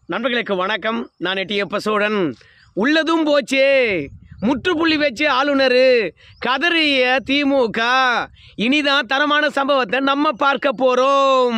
நண்பர்களுக்கு வணக்கம் நான் எட்டியப்ப சோழன் உள்ளதும் போச்சே முற்றுப்புள்ளி வச்சு ஆளுநர் கதறிய திமுக இனிதான் தரமான சம்பவத்தை நம்ம பார்க்க போறோம்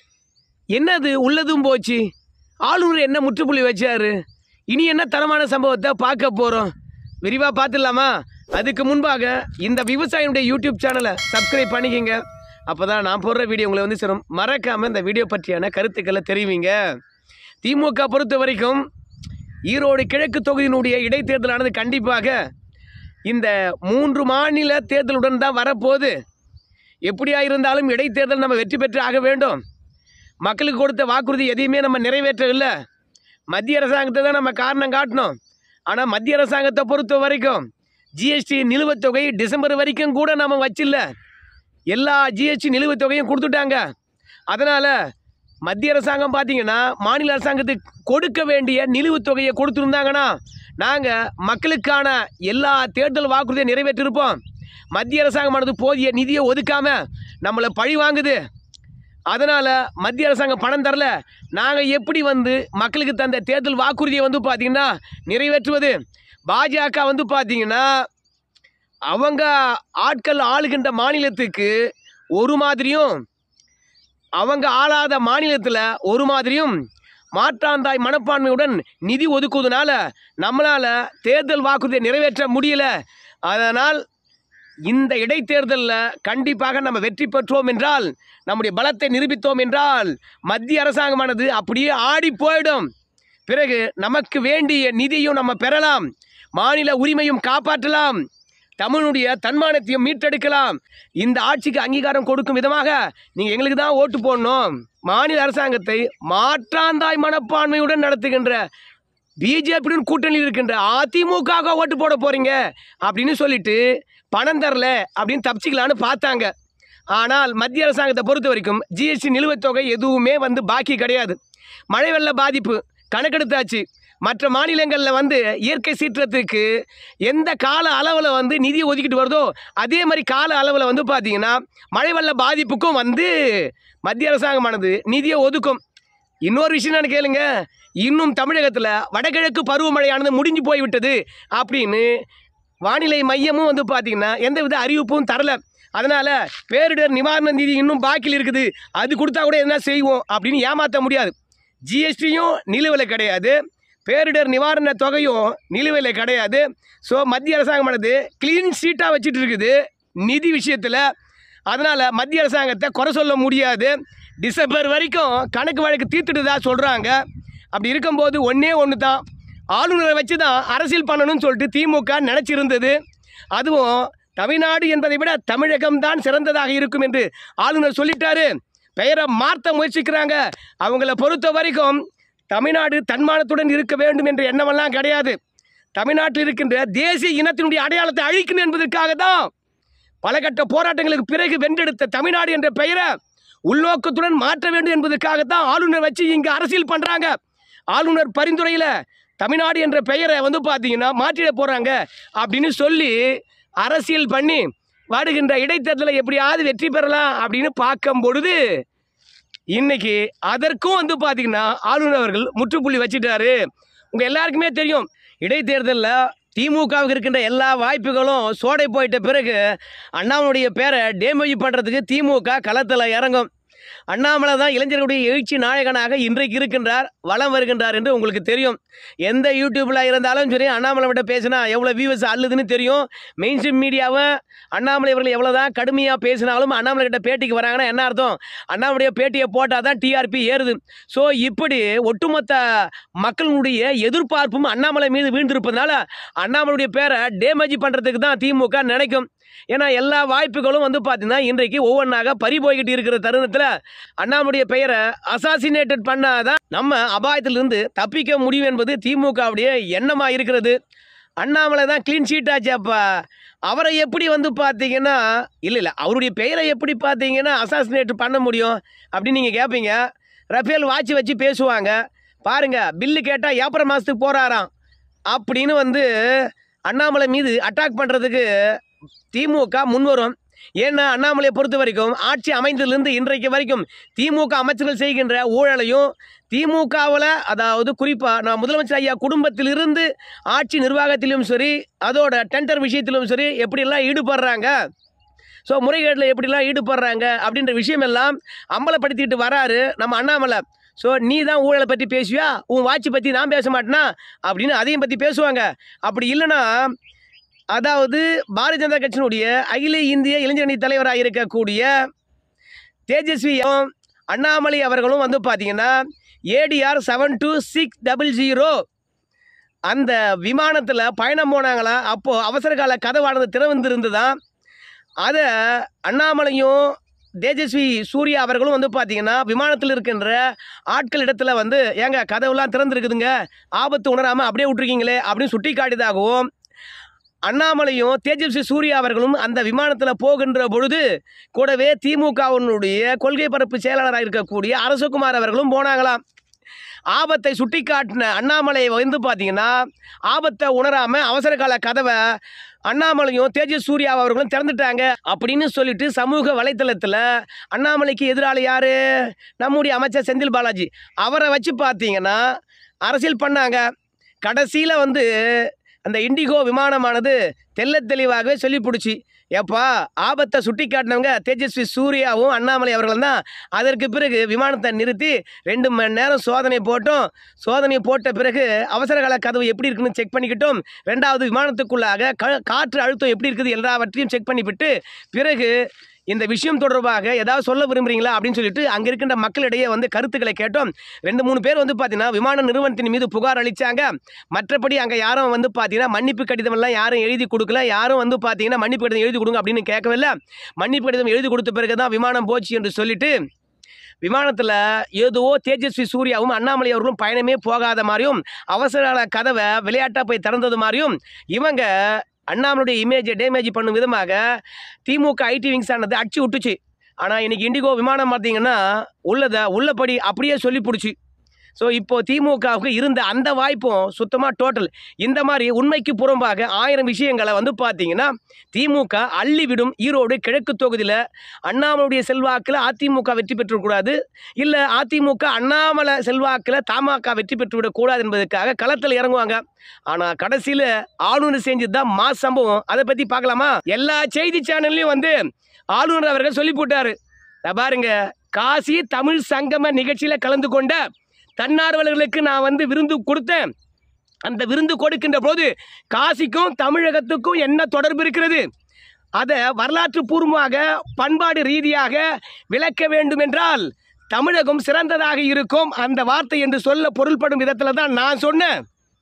என்னது உள்ளதும் போச்சு ஆளுநர் என்ன முற்றுப்புள்ளி வச்சாரு இனி என்ன தரமான சம்பவத்தை பார்க்க போறோம் விரிவா பார்த்துடலாமா அதுக்கு முன்பாக இந்த விவசாயினுடைய யூடியூப் சேனலை சப்ஸ்கிரைப் பண்ணிக்கங்க அப்பதான் நான் போடுற வீடியோ உங்களை வந்து சேரும் மறக்காம இந்த வீடியோ பற்றியான கருத்துக்களை தெரிவிங்க திமுக பொறுத்த வரைக்கும் ஈரோடு கிழக்கு தொகுதியினுடைய இடைத்தேர்தலானது கண்டிப்பாக இந்த மூன்று மாநில தேர்தலுடன் தான் வரப்போகுது எப்படியா இருந்தாலும் இடைத்தேர்தல் நம்ம வெற்றி பெற்று ஆக வேண்டும் மக்களுக்கு கொடுத்த வாக்குறுதி எதையுமே நம்ம நிறைவேற்றவில்லை மத்திய அரசாங்கத்தை தான் நம்ம காரணம் காட்டணும் ஆனால் மத்திய அரசாங்கத்தை பொறுத்த வரைக்கும் ஜிஎஸ்டி நிலுவைத் தொகை டிசம்பர் வரைக்கும் கூட நம்ம வச்சில்ல எல்லா ஜிஎஸ்டி நிலுவைத் தொகையும் கொடுத்துட்டாங்க அதனால் மத்திய அரசாங்கம் பார்த்தீங்கன்னா மாநில அரசாங்கத்துக்கு கொடுக்க வேண்டிய நிலுவைத் தொகையை கொடுத்துருந்தாங்கன்னா நாங்கள் மக்களுக்கான எல்லா தேர்தல் வாக்குறுதியை நிறைவேற்றிருப்போம் மத்திய அரசாங்கமானது போதிய நிதியை ஒதுக்காம நம்மளை பழி வாங்குது அதனால் மத்திய அரசாங்கம் பணம் தரல நாங்கள் எப்படி வந்து மக்களுக்கு தந்த தேர்தல் வாக்குறுதியை வந்து பார்த்தீங்கன்னா நிறைவேற்றுவது பாஜக வந்து பார்த்தீங்கன்னா அவங்க ஆட்கள் ஆளுகின்ற மாநிலத்துக்கு ஒரு மாதிரியும் அவங்க ஆளாத மாநிலத்தில் ஒரு மாதிரியும் மாற்றாந்தாய் மனப்பான்மையுடன் நிதி ஒதுக்குவதனால நம்மளால் தேர்தல் வாக்குறுதியை நிறைவேற்ற முடியல அதனால் இந்த இடைத்தேர்தலில் கண்டிப்பாக நம்ம வெற்றி பெற்றோம் என்றால் நம்முடைய பலத்தை நிரூபித்தோம் என்றால் மத்திய அரசாங்கமானது அப்படியே ஆடி போயிடும் பிறகு நமக்கு வேண்டிய நிதியும் நம்ம பெறலாம் மாநில உரிமையும் காப்பாற்றலாம் தமிழுடைய தன்மானத்தையும் மீட்டெடுக்கலாம் இந்த ஆட்சிக்கு அங்கீகாரம் கொடுக்கும் விதமாக நீங்கள் எங்களுக்கு தான் ஓட்டு போடணும் மாநில அரசாங்கத்தை மாற்றாந்தாய் மனப்பான்மையுடன் நடத்துகின்ற பிஜேபியுடன் கூட்டணியில் இருக்கின்ற அதிமுக ஓட்டு போட போறீங்க அப்படின்னு சொல்லிட்டு பணம் தரல அப்படின்னு தப்பிச்சிக்கலான்னு பார்த்தாங்க ஆனால் மத்திய அரசாங்கத்தை பொறுத்த வரைக்கும் ஜிஎஸ்டி நிலுவைத் தொகை எதுவுமே வந்து பாக்கி கிடையாது மழை வெள்ள பாதிப்பு கணக்கெடுத்தாச்சு மற்ற மாநிலங்களில் வந்து இயற்கை சீற்றத்துக்கு எந்த கால அளவில் வந்து நிதி ஒதுக்கிட்டு வருதோ அதே மாதிரி கால அளவில் வந்து பார்த்தீங்கன்னா மழை வெள்ள பாதிப்புக்கும் வந்து மத்திய அரசாங்கமானது நிதியை ஒதுக்கும் இன்னொரு விஷயம் நான் கேளுங்க இன்னும் தமிழகத்தில் வடகிழக்கு பருவமழையானது முடிஞ்சு போய்விட்டது அப்படின்னு வானிலை மையமும் வந்து பார்த்தீங்கன்னா எந்தவித அறிவிப்பும் தரல அதனால் பேரிடர் நிவாரண நிதி இன்னும் பாக்கியில் இருக்குது அது கொடுத்தா கூட என்ன செய்வோம் அப்படின்னு ஏமாற்ற முடியாது ஜிஎஸ்டியும் நிலுவையில் கிடையாது பேரிடர் நிவாரண தொகையும் நிலுவையில் கிடையாது ஸோ மத்திய அரசாங்கமானது க்ளீன் ஷீட்டாக வச்சுட்டு இருக்குது நிதி விஷயத்தில் அதனால் மத்திய அரசாங்கத்தை குறை சொல்ல முடியாது டிசம்பர் வரைக்கும் கணக்கு வழக்கு தீர்த்துட்டு தான் சொல்கிறாங்க அப்படி இருக்கும்போது ஒன்றே ஒன்று தான் ஆளுநரை வச்சு தான் அரசியல் பண்ணணும்னு சொல்லிட்டு திமுக நினச்சிருந்தது அதுவும் தமிழ்நாடு என்பதை விட தமிழகம் தான் சிறந்ததாக இருக்கும் என்று ஆளுநர் சொல்லிட்டாரு பெயரை மாற்ற முயற்சிக்கிறாங்க அவங்கள பொறுத்த வரைக்கும் தமிழ்நாடு தன்மானத்துடன் இருக்க வேண்டும் என்ற எண்ணமெல்லாம் கிடையாது தமிழ்நாட்டில் இருக்கின்ற தேசிய இனத்தினுடைய அடையாளத்தை அழிக்கணும் என்பதற்காக தான் பல கட்ட போராட்டங்களுக்கு பிறகு வென்றெடுத்த தமிழ்நாடு என்ற பெயரை உள்நோக்கத்துடன் மாற்ற வேண்டும் என்பதற்காகத்தான் ஆளுநர் வச்சு இங்கே அரசியல் பண்ணுறாங்க ஆளுநர் பரிந்துரையில் தமிழ்நாடு என்ற பெயரை வந்து பார்த்தீங்கன்னா மாற்றிட போகிறாங்க அப்படின்னு சொல்லி அரசியல் பண்ணி வருகின்ற இடைத்தேர்தலை எப்படியாவது வெற்றி பெறலாம் அப்படின்னு பார்க்கும் பொழுது இன்னைக்கு அதற்கும் வந்து பார்த்தீங்கன்னா ஆளுநர் அவர்கள் முற்றுப்புள்ளி வச்சிட்டாரு உங்கள் எல்லாருக்குமே தெரியும் இடைத்தேர்தலில் திமுகவுக்கு இருக்கின்ற எல்லா வாய்ப்புகளும் சோடை போயிட்ட பிறகு அண்ணாமலையுடைய பேரை டேமேஜ் பண்ணுறதுக்கு திமுக களத்தில் இறங்கும் அண்ணாமலை தான் இளைஞர்களுடைய எழுச்சி நாயகனாக இன்றைக்கு இருக்கின்றார் வலம் வருகின்றார் என்று உங்களுக்கு தெரியும் எந்த யூடியூப்பில் இருந்தாலும் சரி அண்ணாமலை விட்ட பேசினா எவ்வளோ வியூவர்ஸ் அள்ளுதுன்னு தெரியும் மெயின் ஸ்ட்ரீம் மீடியாவை அண்ணாமலை அவர்கள் எவ்வளோ தான் கடுமையாக பேசினாலும் அண்ணாமலை கிட்ட பேட்டிக்கு வராங்கன்னா என்ன அர்த்தம் அண்ணாமலைய பேட்டியை போட்டால் தான் டிஆர்பி ஏறுது ஸோ இப்படி ஒட்டுமொத்த மக்களுடைய எதிர்பார்ப்பும் அண்ணாமலை மீது வீழ்ந்திருப்பதனால அண்ணாமலையுடைய பேரை டேமேஜ் பண்ணுறதுக்கு தான் திமுக நினைக்கும் ஏன்னா எல்லா வாய்ப்புகளும் வந்து பார்த்தீங்கன்னா இன்றைக்கு ஒவ்வொன்றாக பறி போய்கிட்டு இருக்கிற தருணத்தில் அண்ணாமலையுடைய பெயரை அசாசினேட்டட் பண்ணாதான் நம்ம அபாயத்திலிருந்து தப்பிக்க முடியும் என்பது திமுகவுடைய எண்ணமாக இருக்கிறது அண்ணாமலை தான் க்ளீன் ஷீட் ஆச்சு அப்பா அவரை எப்படி வந்து பார்த்தீங்கன்னா இல்லை இல்லை அவருடைய பெயரை எப்படி பார்த்தீங்கன்னா அசாசினேட் பண்ண முடியும் அப்படின்னு நீங்கள் கேட்பீங்க ரஃபேல் வாட்ச் வச்சு பேசுவாங்க பாருங்க பில்லு கேட்டால் ஏப்ரல் மாதத்துக்கு போகிறாராம் அப்படின்னு வந்து அண்ணாமலை மீது அட்டாக் பண்ணுறதுக்கு திமுக முன்வரும் ஏன்னா அண்ணாமலையை பொறுத்த வரைக்கும் ஆட்சி அமைந்ததிலிருந்து இன்றைக்கு வரைக்கும் திமுக அமைச்சர்கள் செய்கின்ற ஊழலையும் திமுகவில் அதாவது குறிப்பாக நான் முதலமைச்சர் ஐயா குடும்பத்திலிருந்து ஆட்சி நிர்வாகத்திலும் சரி அதோட டெண்டர் விஷயத்திலும் சரி எப்படியெல்லாம் ஈடுபடுறாங்க ஸோ முறைகேட்டில் எப்படிலாம் ஈடுபடுறாங்க அப்படின்ற விஷயம் எல்லாம் அம்பலப்படுத்திட்டு வராரு நம்ம அண்ணாமலை ஸோ நீ தான் ஊழலை பற்றி பேசுவியா உன் வாட்சி பற்றி நான் பேச மாட்டேனா அப்படின்னு அதையும் பற்றி பேசுவாங்க அப்படி இல்லைன்னா அதாவது பாரதிய ஜனதா கட்சியினுடைய அகில இந்திய இளைஞரணி தலைவராக இருக்கக்கூடிய தேஜஸ்வியும் அண்ணாமலை அவர்களும் வந்து பார்த்தீங்கன்னா ATR seven two six double zero அந்த விமானத்தில் பயணம் போனாங்களா அப்போது அவசர கால கதவானது திறந்திருந்து தான் அதை அண்ணாமலையும் தேஜஸ்வி சூர்யா அவர்களும் வந்து பார்த்தீங்கன்னா விமானத்தில் இருக்கின்ற ஆட்கள் இடத்துல வந்து ஏங்க கதவுலாம் திறந்துருக்குதுங்க ஆபத்து உணராமல் அப்படியே விட்ருக்கீங்களே அப்படின்னு சுட்டி காட்டியதாகவும் அண்ணாமலையும் தேஜஸ்வி சூர்யா அவர்களும் அந்த விமானத்தில் போகின்ற பொழுது கூடவே திமுகவினுடைய கொள்கை பரப்பு செயலாளராக இருக்கக்கூடிய அரசகுமார் அவர்களும் போனாங்களாம் ஆபத்தை சுட்டி காட்டின அண்ணாமலை வந்து பார்த்தீங்கன்னா ஆபத்தை உணராம அவசர கால கதவை அண்ணாமலையும் தேஜஸ் சூர்யா அவர்களும் திறந்துட்டாங்க அப்படின்னு சொல்லிட்டு சமூக வலைத்தளத்தில் அண்ணாமலைக்கு எதிராளி யாரு நம்முடைய அமைச்சர் செந்தில் பாலாஜி அவரை வச்சு பார்த்தீங்கன்னா அரசியல் பண்ணாங்க கடைசியில் வந்து அந்த இண்டிகோ விமானமானது தெள்ளத் தெளிவாகவே சொல்லி பிடிச்சி ஏப்பா ஆபத்தை சுட்டி காட்டினவங்க தேஜஸ்வி சூர்யாவும் அண்ணாமலை அவர்களும் தான் அதற்கு பிறகு விமானத்தை நிறுத்தி ரெண்டு மணி நேரம் சோதனை போட்டோம் சோதனை போட்ட பிறகு அவசர கால கதவு எப்படி இருக்குன்னு செக் பண்ணிக்கிட்டோம் ரெண்டாவது விமானத்துக்குள்ளாக க காற்று அழுத்தம் எப்படி இருக்குது எல்லாவற்றையும் செக் பண்ணிவிட்டு பிறகு இந்த விஷயம் தொடர்பாக ஏதாவது சொல்ல விரும்புறீங்களா அப்படின்னு சொல்லிட்டு அங்கே இருக்கின்ற மக்களிடையே வந்து கருத்துக்களை கேட்டோம் ரெண்டு மூணு பேர் வந்து பார்த்தீங்கன்னா விமான நிறுவனத்தின் மீது புகார் அளித்தாங்க மற்றபடி அங்கே யாரும் வந்து பார்த்தீங்கன்னா மன்னிப்பு கடிதம் எல்லாம் யாரும் எழுதி கொடுக்கல யாரும் வந்து பார்த்தீங்கன்னா மன்னிப்பு கடிதம் எழுதி கொடுங்க அப்படின்னு கேட்கவில்லை மன்னிப்பு கடிதம் எழுதி கொடுத்த பிறகு தான் விமானம் போச்சு என்று சொல்லிட்டு விமானத்தில் ஏதோ தேஜஸ்வி சூர்யாவும் அண்ணாமலை அவர்களும் பயணமே போகாத மாதிரியும் அவசர கதவை விளையாட்டாக போய் திறந்தது மாதிரியும் இவங்க அண்ணாமலுடைய இமேஜை டேமேஜ் பண்ணும் விதமாக திமுக ஐடி விங்ஸ் ஆனது அடிச்சு விட்டுச்சு ஆனால் இன்னைக்கு இண்டிகோ விமானம் பார்த்தீங்கன்னா உள்ளதை உள்ளபடி அப்படியே சொல்லி பிடிச்சி ஸோ இப்போ திமுகவுக்கு இருந்த அந்த வாய்ப்பும் சுத்தமாக டோட்டல் இந்த மாதிரி உண்மைக்கு புறம்பாக ஆயிரம் விஷயங்களை வந்து பார்த்தீங்கன்னா திமுக அள்ளிவிடும் ஈரோடு கிழக்கு தொகுதியில் அண்ணாமலுடைய செல்வாக்கில் அதிமுக வெற்றி பெற்றுக்கூடாது இல்லை அதிமுக அண்ணாமலை செல்வாக்கில் தமாக வெற்றி பெற்றுவிடக்கூடாது என்பதற்காக களத்தில் இறங்குவாங்க ஆனால் கடைசியில் ஆளுநர் செஞ்சது தான் மா சம்பவம் அதை பற்றி பார்க்கலாமா எல்லா செய்தி சேனல்லையும் வந்து ஆளுநர் அவர்கள் சொல்லி போட்டாரு இத பாருங்க காசி தமிழ் சங்கம நிகழ்ச்சியில் கலந்து கொண்ட தன்னார்வலர்களுக்கு நான் வந்து விருந்து கொடுத்தேன் அந்த விருந்து கொடுக்கின்ற போது காசிக்கும் தமிழகத்துக்கும் என்ன தொடர்பு இருக்கிறது அதை வரலாற்று பூர்வமாக பண்பாடு ரீதியாக விளக்க வேண்டும் என்றால் தமிழகம் சிறந்ததாக இருக்கும் அந்த வார்த்தை என்று சொல்ல பொருள்படும் விதத்தில் தான் நான் சொன்னேன்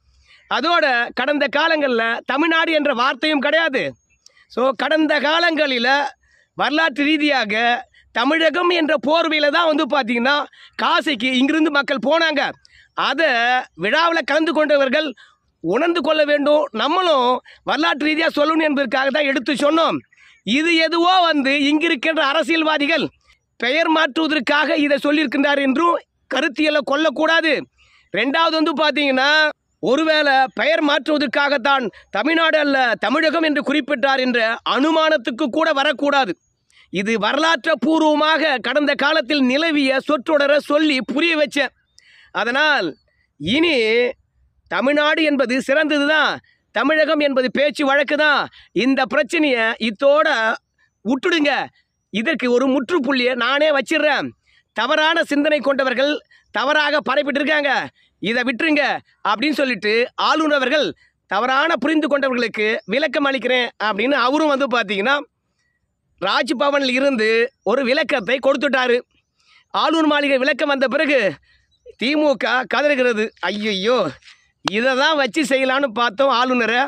அதோட கடந்த காலங்களில் தமிழ்நாடு என்ற வார்த்தையும் கிடையாது ஸோ கடந்த காலங்களில் வரலாற்று ரீதியாக தமிழகம் என்ற போர்வையில் தான் வந்து பார்த்தீங்கன்னா காசிக்கு இங்கிருந்து மக்கள் போனாங்க அதை விழாவில் கலந்து கொண்டவர்கள் உணர்ந்து கொள்ள வேண்டும் நம்மளும் வரலாற்று ரீதியாக சொல்லணும் என்பதற்காக தான் எடுத்து சொன்னோம் இது எதுவோ வந்து இங்கிருக்கின்ற அரசியல்வாதிகள் பெயர் மாற்றுவதற்காக இதை சொல்லியிருக்கின்றார் என்றும் கருத்தியலை கொள்ளக்கூடாது ரெண்டாவது வந்து பார்த்தீங்கன்னா ஒருவேளை பெயர் மாற்றுவதற்காகத்தான் தமிழ்நாடு அல்ல தமிழகம் என்று குறிப்பிட்டார் என்ற அனுமானத்துக்கு கூட வரக்கூடாது இது வரலாற்று பூர்வமாக கடந்த காலத்தில் நிலவிய சொற்றொடரை சொல்லி புரிய வச்சேன் அதனால் இனி தமிழ்நாடு என்பது சிறந்தது தான் தமிழகம் என்பது பேச்சு வழக்கு தான் இந்த பிரச்சனையை இத்தோட விட்டுடுங்க இதற்கு ஒரு முற்றுப்புள்ளியை நானே வச்சிடுறேன் தவறான சிந்தனை கொண்டவர்கள் தவறாக பரப்பிட்டிருக்காங்க இதை விட்டுருங்க அப்படின்னு சொல்லிட்டு ஆளுநர் அவர்கள் தவறான புரிந்து கொண்டவர்களுக்கு விளக்கம் அளிக்கிறேன் அப்படின்னு அவரும் வந்து பார்த்தீங்கன்னா ராஜ்பவனில் இருந்து ஒரு விளக்கத்தை கொடுத்துட்டாரு ஆளுநர் மாளிகை விளக்கம் வந்த பிறகு திமுக கதறுகிறது ஐயையோ இதை தான் வச்சு செய்யலான்னு பார்த்தோம் ஆளுநரை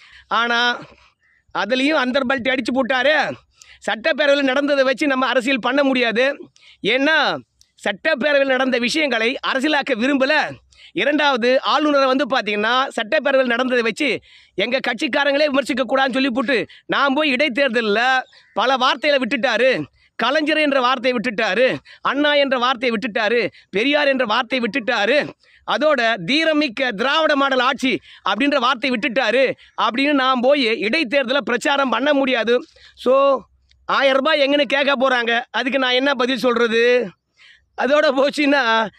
ஆனால் அதுலேயும் அந்தர் பல்ட்டி அடித்து போட்டாரு சட்டப்பேரவையில் நடந்ததை வச்சு நம்ம அரசியல் பண்ண முடியாது ஏன்னா சட்டப்பேரவையில் நடந்த விஷயங்களை அரசியலாக்க விரும்பலை இரண்டாவது ஆளுநரை வந்து பார்த்தீங்கன்னா சட்டப்பேரவையில் நடந்ததை வச்சு எங்கள் கட்சிக்காரங்களே விமர்சிக்கக்கூடாதுன்னு சொல்லி போட்டு நான் போய் இடைத்தேர்தலில் பல வார்த்தைகளை விட்டுட்டாரு கலைஞர் என்ற வார்த்தையை விட்டுட்டாரு அண்ணா என்ற வார்த்தையை விட்டுட்டாரு பெரியார் என்ற வார்த்தையை விட்டுட்டாரு அதோட தீரமிக்க திராவிட மாடல் ஆட்சி அப்படின்ற வார்த்தையை விட்டுட்டாரு அப்படின்னு நான் போய் இடைத்தேர்தலில் பிரச்சாரம் பண்ண முடியாது ஸோ ஆயிரம் ரூபாய் எங்கன்னு கேட்க போகிறாங்க அதுக்கு நான் என்ன பதில் சொல்கிறது அதோட போச்சுன்னா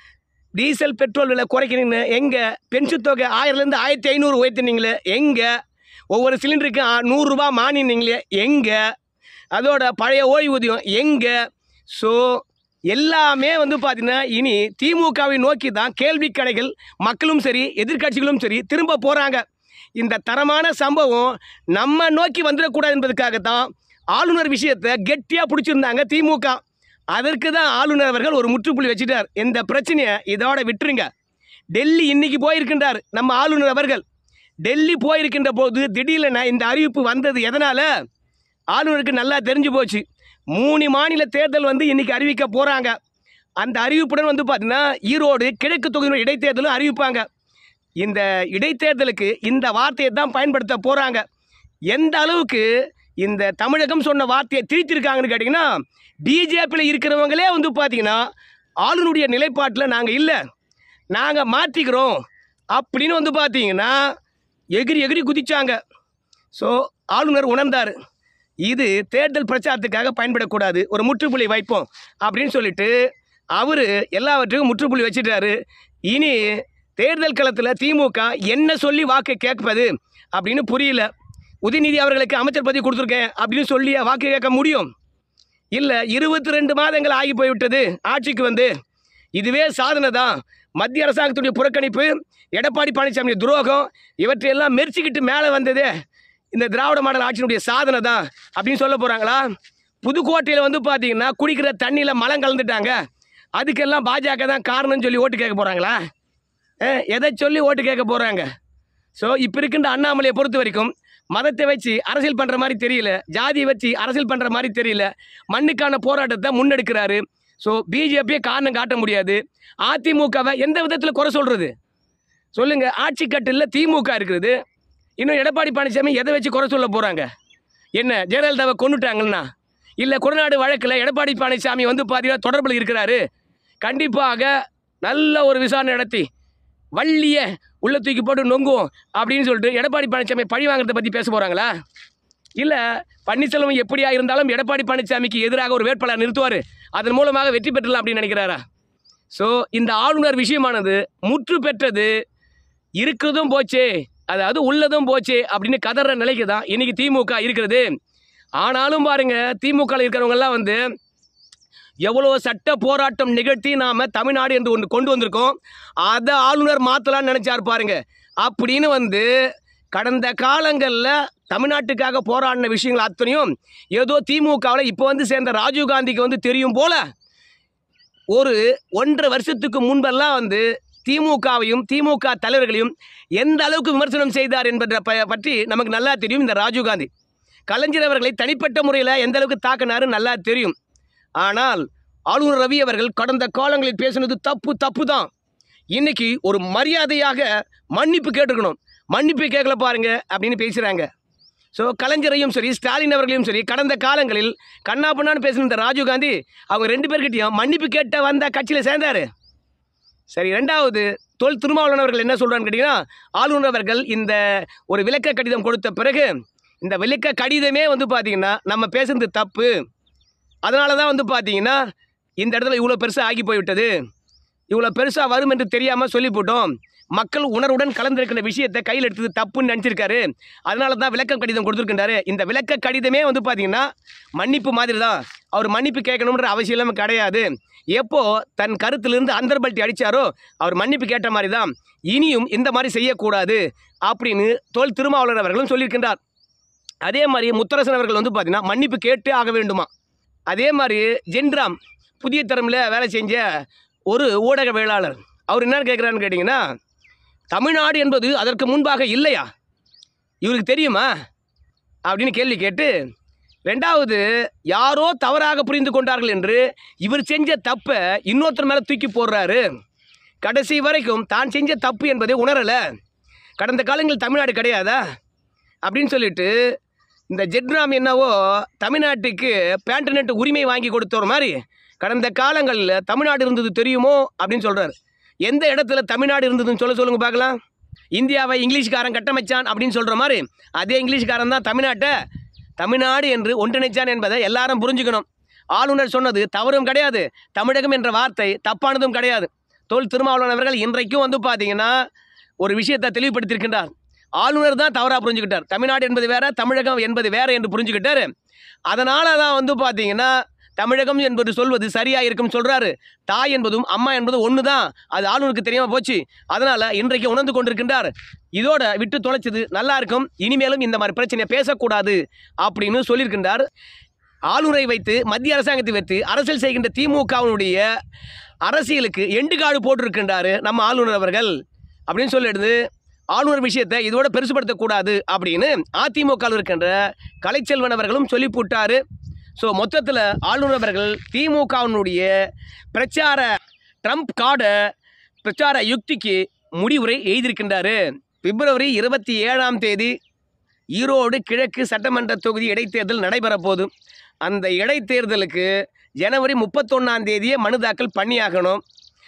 டீசல் பெட்ரோல் விலை குறைக்கிறீங்கன்னு எங்கே பென்ஷன் தொகை ஆயிரம்லேருந்து ஆயிரத்தி ஐநூறு உயர்த்தினீங்களே எங்கே ஒவ்வொரு சிலிண்டருக்கு ஆ, நூறுரூபா மானினீங்களே எங்கே அதோட பழைய ஓய்வூதியம் எங்கே ஸோ எல்லாமே வந்து பார்த்தீங்கன்னா இனி திமுகவை நோக்கி தான் கேள்வி கடைகள் மக்களும் சரி எதிர்க்கட்சிகளும் சரி திரும்ப போகிறாங்க இந்த தரமான சம்பவம் நம்ம நோக்கி வந்துடக்கூடாது என்பதுக்காகத்தான் ஆளுநர் விஷயத்தை கெட்டியாக பிடிச்சிருந்தாங்க திமுக அதற்கு தான் ஆளுநர் அவர்கள் ஒரு முற்றுப்புள்ளி வச்சுட்டார் இந்த பிரச்சனையை இதோட விட்டுருங்க டெல்லி இன்னைக்கு போயிருக்கின்றார் நம்ம ஆளுநர் அவர்கள் டெல்லி போயிருக்கின்ற போது திடீரென இந்த அறிவிப்பு வந்தது எதனால் ஆளுநருக்கு நல்லா தெரிஞ்சு போச்சு மூணு மாநில தேர்தல் வந்து இன்னைக்கு அறிவிக்க போகிறாங்க அந்த அறிவிப்புடன் வந்து பார்த்தீங்கன்னா ஈரோடு கிழக்கு தொகுதியினுடைய இடைத்தேர்தலும் அறிவிப்பாங்க இந்த இடைத்தேர்தலுக்கு இந்த வார்த்தையை தான் பயன்படுத்த போகிறாங்க எந்த அளவுக்கு இந்த தமிழகம் சொன்ன வார்த்தையை திரித்திருக்காங்கன்னு கேட்டிங்கன்னா பிஜேபியில் இருக்கிறவங்களே வந்து பார்த்தீங்கன்னா ஆளுநருடைய நிலைப்பாட்டில் நாங்கள் இல்லை நாங்கள் மாற்றிக்கிறோம் அப்படின்னு வந்து பார்த்தீங்கன்னா எகிரி எகிரி குதிச்சாங்க ஸோ ஆளுநர் உணர்ந்தார் இது தேர்தல் பிரச்சாரத்துக்காக பயன்படக்கூடாது ஒரு முற்றுப்புள்ளி வைப்போம் அப்படின்னு சொல்லிட்டு அவர் எல்லாவற்றுக்கும் முற்றுப்புள்ளி வச்சிட்டாரு இனி தேர்தல் களத்தில் திமுக என்ன சொல்லி வாக்கு கேட்பது அப்படின்னு புரியல உதயநிதி அவர்களுக்கு அமைச்சர் பதவி கொடுத்துருக்கேன் அப்படின்னு சொல்லி வாக்கு கேட்க முடியும் இல்லை இருபத்தி ரெண்டு மாதங்கள் ஆகி போய்விட்டது ஆட்சிக்கு வந்து இதுவே சாதனை தான் மத்திய அரசாங்கத்துடைய புறக்கணிப்பு எடப்பாடி பழனிசாமி துரோகம் இவற்றையெல்லாம் மெரிச்சிக்கிட்டு மேலே வந்ததே இந்த திராவிட மாடல் ஆட்சியினுடைய சாதனை தான் அப்படின்னு சொல்ல போகிறாங்களா புதுக்கோட்டையில் வந்து பார்த்தீங்கன்னா குடிக்கிற தண்ணியில் மலம் கலந்துட்டாங்க அதுக்கெல்லாம் பாஜக தான் காரணம்னு சொல்லி ஓட்டு கேட்க போகிறாங்களா எதை சொல்லி ஓட்டு கேட்க போகிறாங்க ஸோ இப்போ இருக்கின்ற அண்ணாமலையை பொறுத்த வரைக்கும் மதத்தை வச்சு அரசியல் பண்ணுற மாதிரி தெரியல ஜாதியை வச்சு அரசியல் பண்ணுற மாதிரி தெரியல மண்ணுக்கான போராட்டத்தை முன்னெடுக்கிறாரு ஸோ பிஜேபியை காரணம் காட்ட முடியாது அதிமுகவை எந்த விதத்தில் குறை சொல்கிறது சொல்லுங்கள் ஆட்சி கட்டில் திமுக இருக்கிறது இன்னும் எடப்பாடி பழனிசாமி எதை வச்சு குறை சொல்ல போகிறாங்க என்ன ஜெயலலிதாவை கொண்டுட்டாங்கன்னா இல்லை கொடநாடு வழக்கில் எடப்பாடி பழனிசாமி வந்து பார்த்தீங்கன்னா தொடர்பில் இருக்கிறாரு கண்டிப்பாக நல்ல ஒரு விசாரணை நடத்தி வள்ளிய உள்ள தூக்கி போட்டு நொங்குவோம் அப்படின்னு சொல்லிட்டு எடப்பாடி பழனிசாமி பழி வாங்குறதை பற்றி பேச போகிறாங்களா இல்லை பன்னீர்செல்வம் எப்படியா இருந்தாலும் எடப்பாடி பழனிசாமிக்கு எதிராக ஒரு வேட்பாளர் நிறுத்துவார் அதன் மூலமாக வெற்றி பெற்றலாம் அப்படின்னு நினைக்கிறாரா ஸோ இந்த ஆளுநர் விஷயமானது முற்று பெற்றது இருக்கிறதும் போச்சே அதாவது உள்ளதும் போச்சே அப்படின்னு கதற நிலைக்கு தான் இன்னைக்கு திமுக இருக்கிறது ஆனாலும் பாருங்க திமுக இருக்கிறவங்கெல்லாம் வந்து எவ்வளோ சட்ட போராட்டம் நிகழ்த்தி நாம் தமிழ்நாடு என்று ஒன்று கொண்டு வந்திருக்கோம் அதை ஆளுநர் மாற்றலாம்னு நினச்சார் பாருங்க அப்படின்னு வந்து கடந்த காலங்களில் தமிழ்நாட்டுக்காக போராடின விஷயங்கள் அத்தனையும் ஏதோ திமுகவில் இப்போ வந்து சேர்ந்த ராஜீவ்காந்திக்கு வந்து தெரியும் போல ஒரு ஒன்றரை வருஷத்துக்கு முன்பெல்லாம் வந்து திமுகவையும் திமுக தலைவர்களையும் எந்த அளவுக்கு விமர்சனம் செய்தார் என்பதை ப- பற்றி நமக்கு நல்லா தெரியும் இந்த ராஜீவ்காந்தி கலைஞர் அவர்களை தனிப்பட்ட முறையில் எந்த அளவுக்கு தாக்கினாரு நல்லா தெரியும் ஆனால் ஆளுநர் ரவி அவர்கள் கடந்த காலங்களில் பேசினது தப்பு தப்பு தான் இன்னைக்கு ஒரு மரியாதையாக மன்னிப்பு கேட்டுக்கணும் மன்னிப்பு கேட்கல பாருங்க அப்படின்னு பேசுகிறாங்க ஸோ கலைஞரையும் சரி ஸ்டாலின் அவர்களையும் சரி கடந்த காலங்களில் கண்ணா பண்ணான்னு பேசின இந்த ராஜீவ்காந்தி அவங்க ரெண்டு பேர்கிட்டயும் மன்னிப்பு கேட்ட வந்த கட்சியில் சேர்ந்தாரு சரி ரெண்டாவது தொல் திருமாவளவன் அவர்கள் என்ன சொல்கிறான்னு கேட்டிங்கன்னா ஆளுநர் அவர்கள் இந்த ஒரு விளக்க கடிதம் கொடுத்த பிறகு இந்த விளக்க கடிதமே வந்து பார்த்தீங்கன்னா நம்ம பேசுறது தப்பு அதனால தான் வந்து பார்த்தீங்கன்னா இந்த இடத்துல இவ்வளோ பெருசாக ஆகி போய்விட்டது இவ்வளோ பெருசாக வரும் என்று தெரியாமல் சொல்லி போட்டோம் மக்கள் உணர்வுடன் கலந்திருக்கிற விஷயத்தை கையில் எடுத்தது தப்புன்னு நினச்சிருக்காரு அதனால தான் விளக்க கடிதம் கொடுத்துருக்கின்றாரு இந்த விளக்க கடிதமே வந்து பார்த்தீங்கன்னா மன்னிப்பு மாதிரி தான் அவர் மன்னிப்பு கேட்கணுன்ற அவசியம் கிடையாது எப்போ தன் கருத்திலிருந்து அந்தர்பல்ட்டி அடித்தாரோ அவர் மன்னிப்பு கேட்ட மாதிரி தான் இனியும் இந்த மாதிரி செய்யக்கூடாது அப்படின்னு தோல் திருமாவளவன் அவர்களும் சொல்லியிருக்கின்றார் அதே மாதிரி முத்தரசன் அவர்கள் வந்து பார்த்தீங்கன்னா மன்னிப்பு கேட்டே ஆக வேண்டுமா அதே மாதிரி ஜென்ராம் புதிய தரமில் வேலை செஞ்ச ஒரு ஊடகவியலாளர் அவர் என்ன கேட்குறான்னு கேட்டிங்கன்னா தமிழ்நாடு என்பது அதற்கு முன்பாக இல்லையா இவருக்கு தெரியுமா அப்படின்னு கேள்வி கேட்டு ரெண்டாவது யாரோ தவறாக புரிந்து கொண்டார்கள் என்று இவர் செஞ்ச தப்பை இன்னொருத்தர் மேலே தூக்கி போடுறாரு கடைசி வரைக்கும் தான் செஞ்ச தப்பு என்பதை உணரலை கடந்த காலங்களில் தமிழ்நாடு கிடையாதா அப்படின்னு சொல்லிட்டு இந்த ஜெட்ராம் என்னவோ தமிழ்நாட்டுக்கு பேண்டனட் உரிமை வாங்கி கொடுத்தவர் மாதிரி கடந்த காலங்களில் தமிழ்நாடு இருந்தது தெரியுமோ அப்படின்னு சொல்கிறார் எந்த இடத்துல தமிழ்நாடு இருந்ததுன்னு சொல்ல சொல்லுங்க பார்க்கலாம் இந்தியாவை இங்கிலீஷ்காரன் கட்டமைச்சான் அப்படின்னு சொல்கிற மாதிரி அதே இங்கிலீஷ்காரன் தான் தமிழ்நாட்டை தமிழ்நாடு என்று ஒன்றிணைச்சான் என்பதை எல்லாரும் புரிஞ்சுக்கணும் ஆளுநர் சொன்னது தவறும் கிடையாது தமிழகம் என்ற வார்த்தை தப்பானதும் கிடையாது தொல் திருமாவளவன் அவர்கள் இன்றைக்கும் வந்து பார்த்தீங்கன்னா ஒரு விஷயத்தை தெளிவுபடுத்தியிருக்கின்றார் ஆளுநர் தான் தவறாக புரிஞ்சுக்கிட்டார் தமிழ்நாடு என்பது வேற தமிழகம் என்பது வேற என்று புரிஞ்சுக்கிட்டாரு அதனால தான் வந்து பார்த்தீங்கன்னா தமிழகம் என்பது சொல்வது சரியா இருக்கும் சொல்றாரு தாய் என்பதும் அம்மா என்பதும் ஒன்று தான் அது ஆளுநருக்கு தெரியாம போச்சு அதனால இன்றைக்கு உணர்ந்து கொண்டிருக்கின்றார் இதோட விட்டு தொலைச்சது நல்லா இருக்கும் இனிமேலும் இந்த மாதிரி பிரச்சனையை பேசக்கூடாது அப்படின்னு சொல்லியிருக்கின்றார் ஆளுநரை வைத்து மத்திய அரசாங்கத்தை வைத்து அரசியல் செய்கின்ற திமுகவினுடைய அரசியலுக்கு எண்டுகாடு போட்டிருக்கின்றாரு நம்ம ஆளுநர் அவர்கள் அப்படின்னு சொல்லிடுது ஆளுநர் விஷயத்தை இதோட பெருசுபடுத்தக்கூடாது அப்படின்னு அதிமுக இருக்கின்ற கலைச்செல்வன் அவர்களும் சொல்லி போட்டாரு ஸோ மொத்தத்தில் ஆளுநர் அவர்கள் திமுகவினுடைய பிரச்சார ட்ரம்ப் கார்டை பிரச்சார யுக்திக்கு முடிவுரை எழுதியிருக்கின்றாரு பிப்ரவரி இருபத்தி ஏழாம் தேதி ஈரோடு கிழக்கு சட்டமன்ற தொகுதி இடைத்தேர்தல் நடைபெறப் போகுது அந்த இடைத்தேர்தலுக்கு ஜனவரி முப்பத்தொன்னாம் தேதியே மனு தாக்கல் பண்ணியாகணும்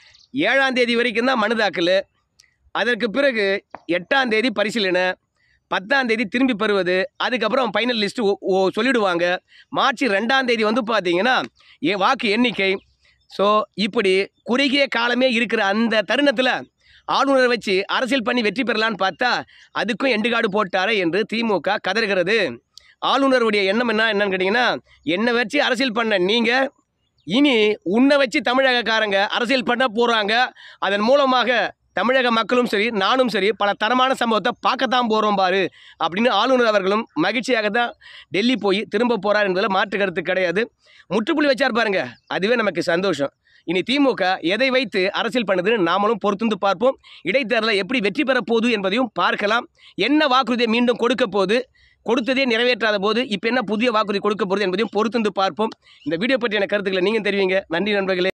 ஏழாம் தேதி வரைக்கும் தான் மனு தாக்கல் அதற்கு பிறகு எட்டாம் தேதி பரிசீலனை பத்தாம் தேதி திரும்பி பெறுவது அதுக்கப்புறம் ஃபைனல் லிஸ்ட்டு சொல்லிடுவாங்க மார்ச் ரெண்டாம் தேதி வந்து பார்த்தீங்கன்னா ஏ வாக்கு எண்ணிக்கை ஸோ இப்படி குறுகிய காலமே இருக்கிற அந்த தருணத்தில் ஆளுநரை வச்சு அரசியல் பண்ணி வெற்றி பெறலான்னு பார்த்தா அதுக்கும் எண்டுகாடு போட்டாரே என்று திமுக கதறுகிறது ஆளுநருடைய எண்ணம் என்ன என்னன்னு கேட்டிங்கன்னா என்னை வச்சு அரசியல் பண்ண நீங்கள் இனி உன்னை வச்சு தமிழகக்காரங்க அரசியல் பண்ண போகிறாங்க அதன் மூலமாக தமிழக மக்களும் சரி நானும் சரி பல தரமான சம்பவத்தை பார்க்கத்தான் போகிறோம் பாரு அப்படின்னு ஆளுநர் அவர்களும் மகிழ்ச்சியாக தான் டெல்லி போய் திரும்ப போகிறார் என்பதில் மாற்று கருத்து கிடையாது முற்றுப்புள்ளி வச்சார் பாருங்க அதுவே நமக்கு சந்தோஷம் இனி திமுக எதை வைத்து அரசியல் பண்ணுதுன்னு நாமளும் பொறுத்துந்து பார்ப்போம் இடைத்தேர்தலில் எப்படி வெற்றி பெறப் போகுது என்பதையும் பார்க்கலாம் என்ன வாக்குறுதியை மீண்டும் கொடுக்க போகுது கொடுத்ததே நிறைவேற்றாத போது இப்போ என்ன புதிய வாக்குறுதி கொடுக்க போகுது என்பதையும் பொறுத்துந்து பார்ப்போம் இந்த வீடியோ பற்றியான கருத்துக்களை நீங்கள் தெரிவிங்க நன்றி நண்பர்களே